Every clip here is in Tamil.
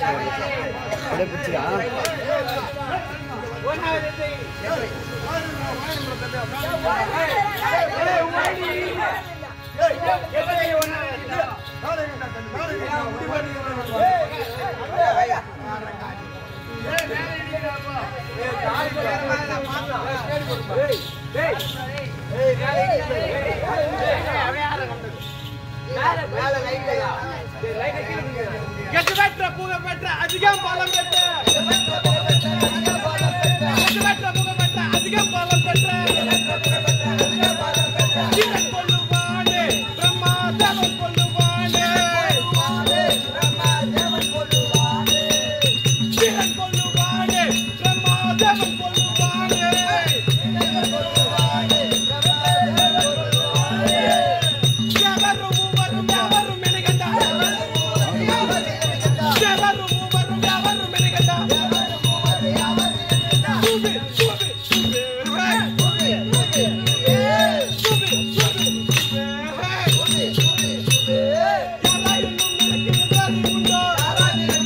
அப்படியே பிடிச்சிடா எட்டு பெற்ற புக பெற்ற அதிகம் பலம் பெற்ற எட்டு பெற்ற புக பெற்ற அதிகம் பலம் பெற்ற வீரன் கொல்லுவானே பிரம்மாதவன் கொல்லுவானே வீரன் கொல்லுவானே பிரம்மாதவன் கொல்லுவானே எவரும் மூவரும் எவரும் எனக்கண்டா எவரும் மூவரும் எவரும் எனக்கண்டா சுபி சுபி சுபி சுபி சுபி யாராயினும் எனக்கு எதிராளி உண்டோ யாராயினும்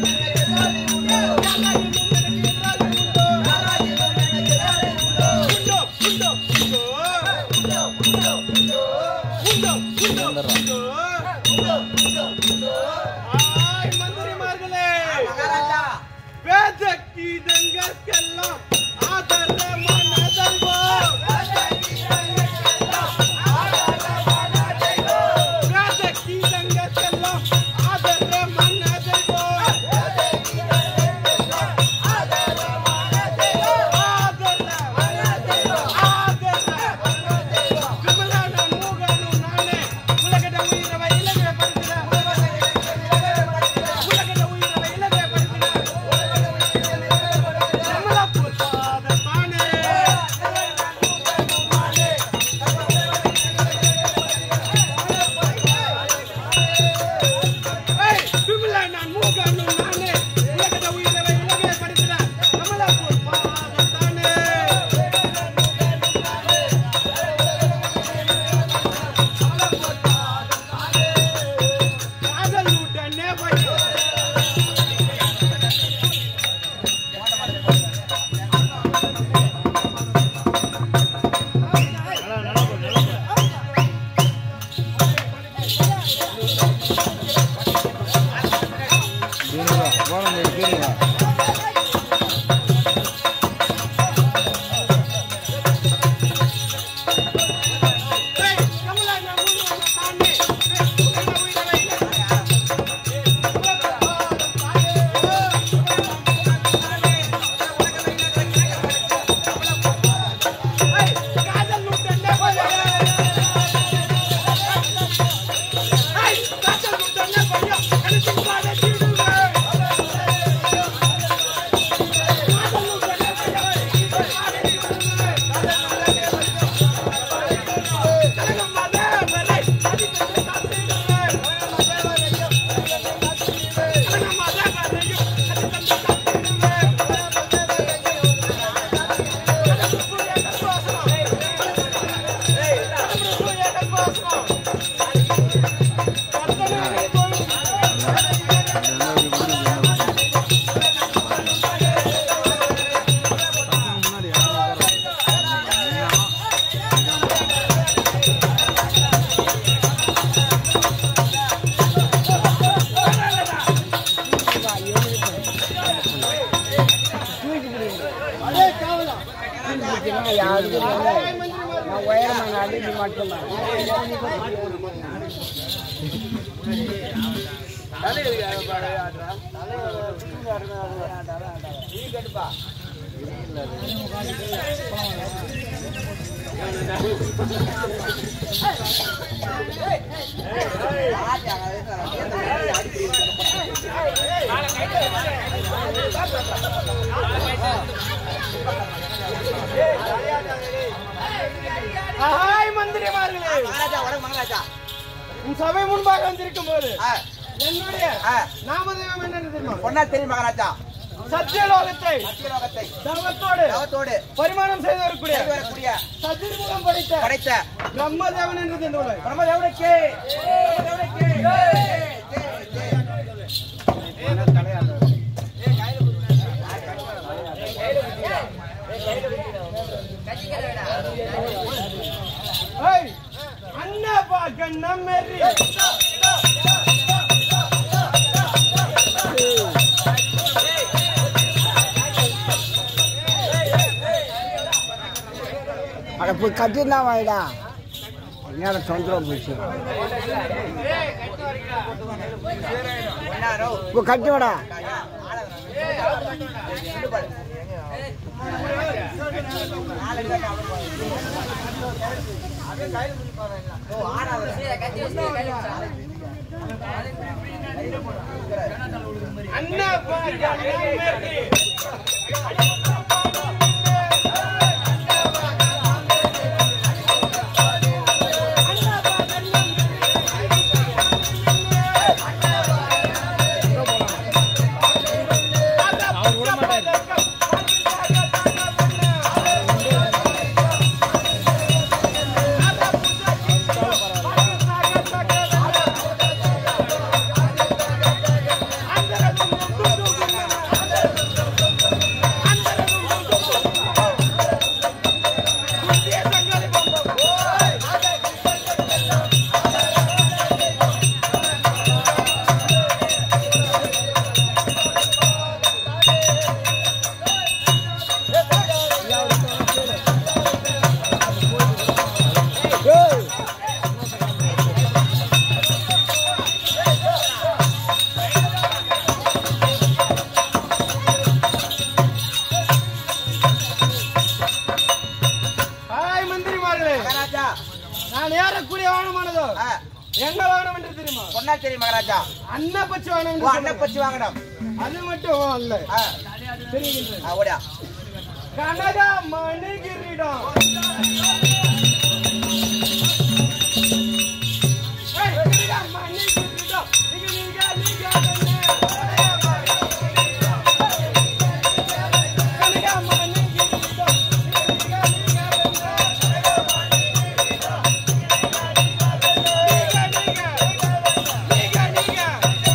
எனக்கு எதிராளி உண்டோ உண்டோ உண்டோ உண்டோ உண்டோ உண்டோ ஆய் மந்திரிமார்களே வேத கீதங்களுக்கெல்லாம் ஆதரவானதல்வோம் வேத கீதங்களுக்கெல்லாம் ஆதரவானதல்வோம் விமலான மூகனு நானே உலகட உயிரவை இலகை படுத்திட உலகட உயிரவை இலகை படுத்திட விமலா புத்தாத தானே ஏய் விமலான மூகனு நானே உலகட உயிரவை இலகை படுத்திட விமலா புத்தாத தானே காதலுடனே வையோ பீருவா போன பீருவா ஏய் கமலா நான் மூணு தானே உலகட உயிரவை இலகை ஆஹாய் மந்திரிமார்களே மகாராஜா வணக்கம் மகாராஜா உன் சபை முன்பாக வந்திருக்கும் போது ஆ, என்னுடைய ஆ, நாமதேவம் என்னன்னு தெரியுமா பொன்னா தெரியும் மகாராஜா சத்தியலோகத்தை சத்தியலோகத்தை தர்மத்தோடு தவத்தோடு பரிமாணம் செய்து வரக்கூடிய செய்து வரக்கூடிய சதிர்முகம் படைத்த படைத்த பிரம்மதேவன் என்று தெரிந்து கொள்ள பிரம்மதேவனுக்கு பிரம்மதேவனுக்கு ஜெய், ஜெய், ஜெய். கண்ணம் மெரி அட போய் கட்டிருந்தா வாயிடா நேரம் தொந்தரவு போச்சு ஒன்னாரோ இப்போ கட்டி வாடா அண்ணா பா கண்ணம் மெரி ஏய் ஹாய் மந்திரிமார்களே மகாராஜா நான் ஏறக்கூடிய வாகனமானதோ ஆ, என்ன வாகனம் என்று தெரியுமா பொன்னாச்சேரி மகாராஜா அன்ன பச்சை வாகனம் ஓ என்று அண்ணன் பச்சி வாங்கணும் சொல்லுவாங்க. அது மட்டும் அல்ல ஆ, தெரிகின்றது ஆ, ஓடியா கனகா மணிகிரிடம் ஏய், கனகா மணிகிரிடம். நிக, நிக, நிக, கண்ணே. கனகா மணிகிரிடம். நிக, நிக, நிக, கண்ணே. நிக, நிக, நிக.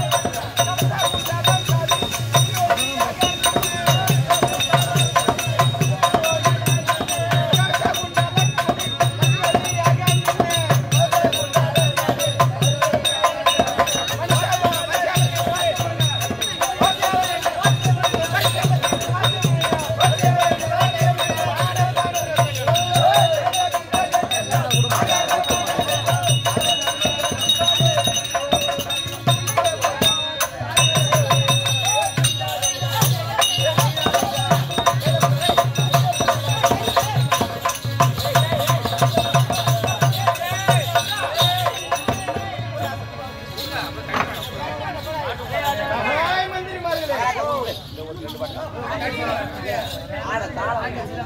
ஹாய் மந்திரிமார்களே ஆட தாளம்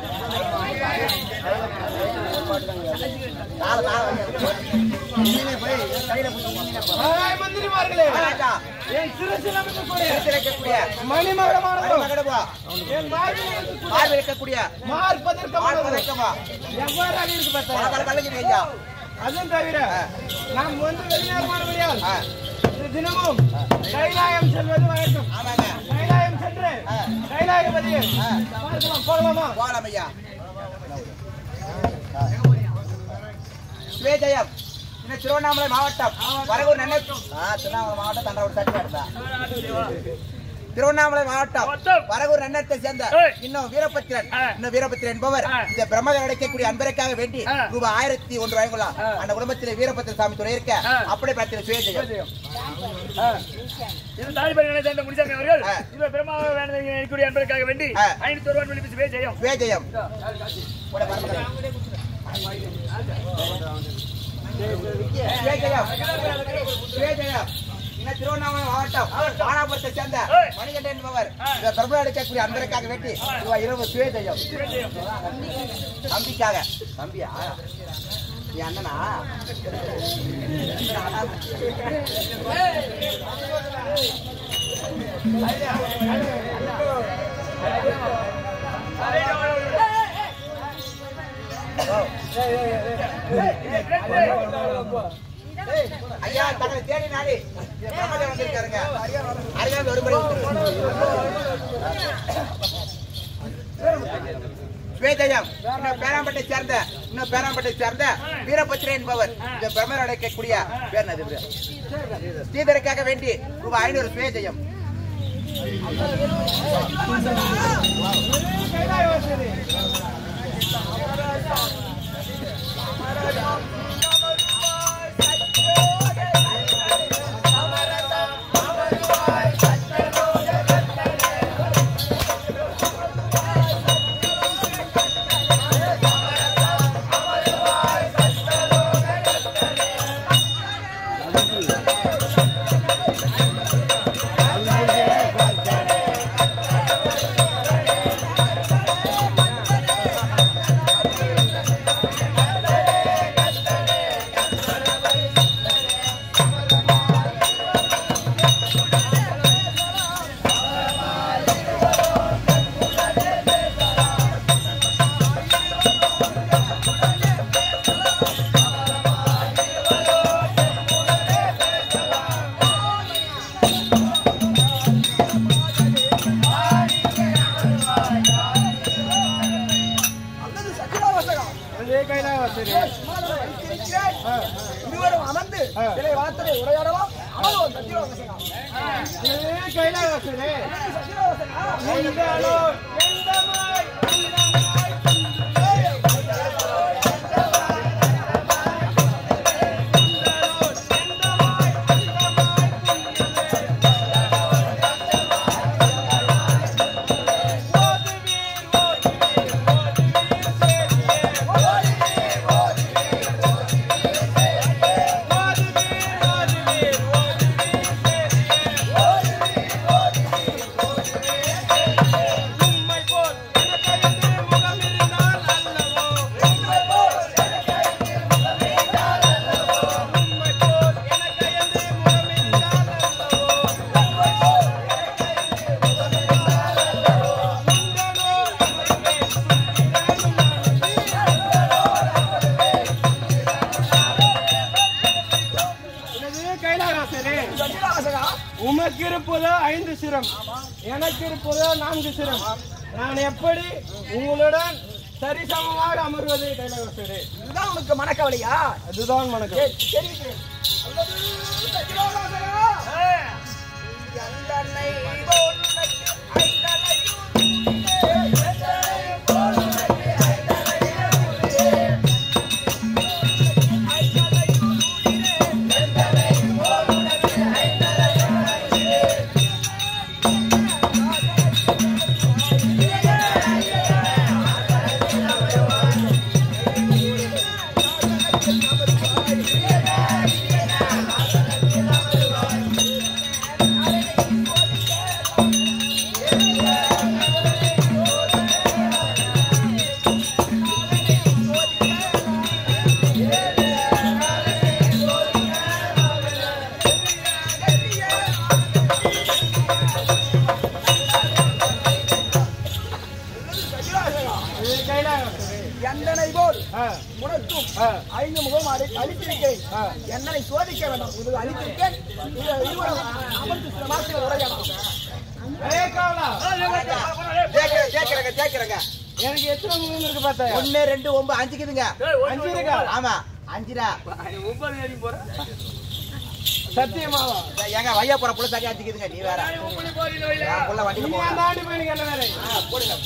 தாளம் தாளம் நீனே போய் கையில பிடிச்சி ஹாய் மந்திரிமார்களே மகாராஜா என் சிறுசில் அமைக்கக்கூடிய இருக்கக்கூடிய மணிமகுடமானதோ மகடவா என் வாழ்வில் இருக்கக்கூடிய பார்வை இருக்கக்கூடிய மார்பதற்கமானதோ பார்ப்பதற்கவா எவ்வாறாக இருக்கு பல பார்த்தா பல கலைஞர் ஐயா அதுவும் தவிர நாம் வந்து வெளிநாடுமானவரையால் ஆ, இது தினமும் கைலாயம் செல்வது வழக்கம் ஆமாங்க கைலாயம் சென்று ஆ. கைலாயபதியை ஆ. பார்க்கலாம் போகலாமா போகலாம் ஐயா சுவேஜயம் இந்த திருவண்ணாமலை மாவட்டம் வரகூர் நன்னை ஆ, திருவண்ணாமலை மாவட்டம் தண்டாவூர் சட்டி எடுத்தா திருவண்ணாமலை மாவட்டம் வரகூர் நன்னத்தை சேர்ந்த இன்னும் வீரபத்திரன் இன்னும் வீரபத்திரன் என்பவர் இந்த பிரம்மதம் அடைக்கக்கூடிய அன்பருக்காக வேண்டி ரூபாய் ஆயிரத்தி ஒன்று வழங்கலாம் அந்த குடும்பத்திலே வீரபத்திர சாமி துணை இருக்க அப்படியே பிரார்த்தனை சுவேஜயம் இது தாலிபர்களை சேர்ந்த முனிசாமி அவர்கள் ஆ. இந்த பெருமாவை வேண்டதை இருக்கக்கூடிய அன்பருக்காக வேண்டி ஆ. ஐநூத்தி ஒருவன் விழிப்பு வே செய்யும் சுவேஜயம் சுவேஜயம் சுவேஜயம் இந்த திருவண்ணாமலை மாவட்டம் வானாபுரத்தை சேர்ந்த மணிகண்டன் என்பவர் இந்த பிரபல அடிக்கக்கூடிய அன்பருக்காக வேண்டி ரூபாய் இருபது சுவேஜயம் தம்பிக்காக தம்பியா நீ அண்ணனா ஐயா தங்களை தேடி நாடி இந்த பிரம்மதேவன் வந்திருக்காருங்க அருகாமல் ஒரு முறை சுவேஜயம் இன்னும் பேராம்பட்டை சேர்ந்த இன்னும் பேராம்பட்டை சேர்ந்த வீரபத்திரன் என்பவர் இந்த பிரம்மர் அடைக்கக்கூடிய பேர் என்னது இவரு? ஸ்ரீதருக்காக வேண்டி ரூபாய் ஐநூறு சுவேஜயம் அல்லது சச்சிதாவசகம் இருவரும் அமர்ந்து சிலை வார்த்தை உரையாடலாம் அவ்வளவு சச்சிதாவசகம் சச்சிதாவசகம் சச்சிதாவசகம் உமக்கு இருப்பதோ ஐந்து சிரம் எனக்கு இருப்பதோ நான்கு சிரம் நான் எப்படி உங்களுடன் சரிசமமாக அமர்வது கைலாசரே இதுதான் உனக்கு மனக்கவலையா அதுதான் வணக்கம் ஏய், தெரிவிக்கிறேன் அல்லது சச்சிதாவசகம் எந்தன்னை போல் உனக்கு ஐந்தனையும் இது கைலாசரே எந்தனை போல் ஆ, உனக்கும் ஆ. ஐந்து முகம் அழி- அளித்திருக்கிறேன் என்னை சோதிக்க வேண்டாம் இது அளித்திருக்கேன் இது இருவரும் அமர்ந்து சில மாசங்கள் உரையாடலாம் ஏய் காவலா, ஜெயிக்கிறேன், ஜெயிக்கிறேங்க, ஜெயிக்கிறேங்க. எனக்கு எத்தனை முகம் இருக்கு பார்த்தாயா ஒண்ணு ரெண்டு ஒன்பது அஞ்சுக்குதுங்க அஞ்சு இருக்கா ஆமா அஞ்சுடா சத்தியமாவா ஏங்க வையா போற புள்ள சரியா அஞ்சுக்குதுங்க நீ வேற என் புள்ள வண்டியில நீ போவாங்க அந்த ஆண்டு போய் எனக்கு என்ன வேலை போடுங்க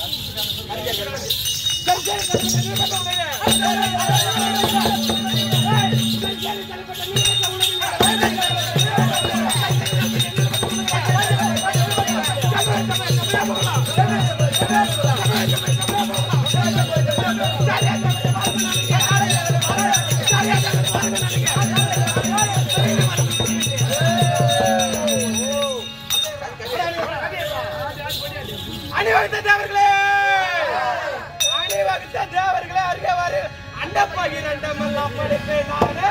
அணிவகுத்த தேவர்களே அணிவகுத்த தேவர்களே அருகவாறு அண்டப்பகிரண்டமெல்லாம் படைப்பேன் நானே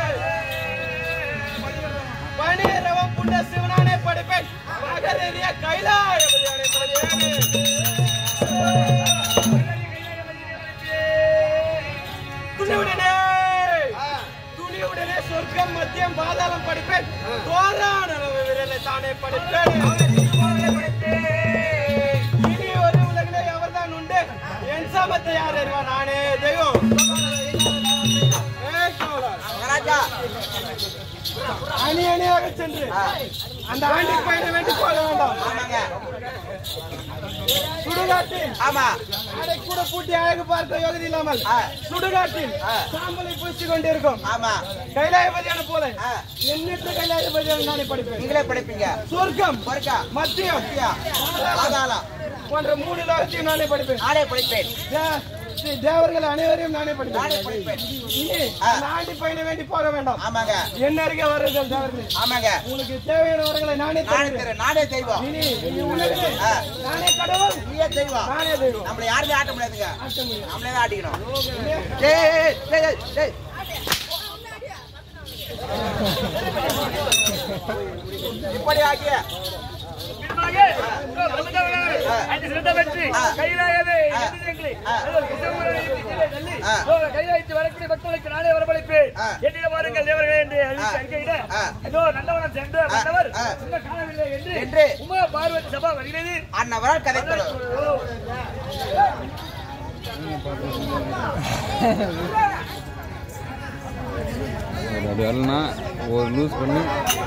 பனிரவம் புண்ட சிவனானே படைப்பேன் மகரேறிய கைலாயபதியானே படைப்பேன் துணிவுடனே துணிவுடனே சொர்க்கம் மத்தியம் பாதாளம் படிப்பேன் தோரான அளவு விரலை தானே படிப்பேன் இனி ஒரு உலகிலே எவர்தான் உண்டு என் என் சாபத்தை யார் அறிவா நானே தெய்வம் ஏய் கோவலர். மகாராஜா அணி அணியாக சென்று அந்த ஆண்டி பையனை வேண்டி போக வேண்டாம் ஆமாங்க சுடுகாட்டில் ஆமா அதை கூட பூட்டி அழகு பார்த்த யோகதி இல்லாமல் ஆ. சுடுகாட்டில் ஆ. சாம்பலை பூசி கொண்டிருக்கும் ஆமா கைலாயபதியான போல ஆ. எண்ணற்ற கைலாயபதியான நானே படிப்பேன் நீங்களே படிப்பீங்க சொர்க்கம் பொறுக்கா மத்தியம் ஐயா, ஆதாளம் போன்ற மூணு லோகத்தையும் நானே படிப்பேன் நானே படிப்பேன் தே- ஸ்ரீ தேவர்கள் அனைவரையும் நானே நானே படிப்பேன் படிப்பேன் இனி ஆ. அந்த ஆண்டி பையனை வேண்டி போக வேண்டாம் ஆமாங்க என்ன அருகே வருங்கள் தேவர்களே ஆமாங்க உங்களுக்கு தேவையான வரங்களை நானே நானே தருகிறேன் தெரு நானே தெய்வம் இனி இனி உலகிலே ஆ. நானே கடவுள் நீயே தெய்வம் நானே தெய்வம் நம்மள யாருமே ஆட்ட முடியாதுங்க ஆட்ட முடியும். நம்மளே தான் ஆட்டிக்கணும் டேய், டேய், டேய், டேய், டேய். இப்படி ஆகிய பின்பாக, வந்தவர்கள் ஐந்து சிறந்த வெற்றி. ஆ. கையிலாயவே ஆ. எதிரிகளை, ஆ. அதோ கிருஷ்ணகுமாரனை கீழே தள்ளி, ஆ. இதோ கைலாயத்து வரக்கூடிய பக்தர்களுக்கு நானே வரவழைப்பேன். ஆ. என்னிடம் வாருங்கள் தேவர்களே என்று அறிவித்து ஆ. அறிக்கையிட, ஆ. இதோ நந்தவனம் சென்ற மன்னவர் ஆ. இன்னும் காணவில்லை என்று என்று உமா பார்வதி சபா வருகிறது அன்னவரால் கதைத்தலும் அது அப்படி வரலன்னா ஒரு லூஸ் பண்ணி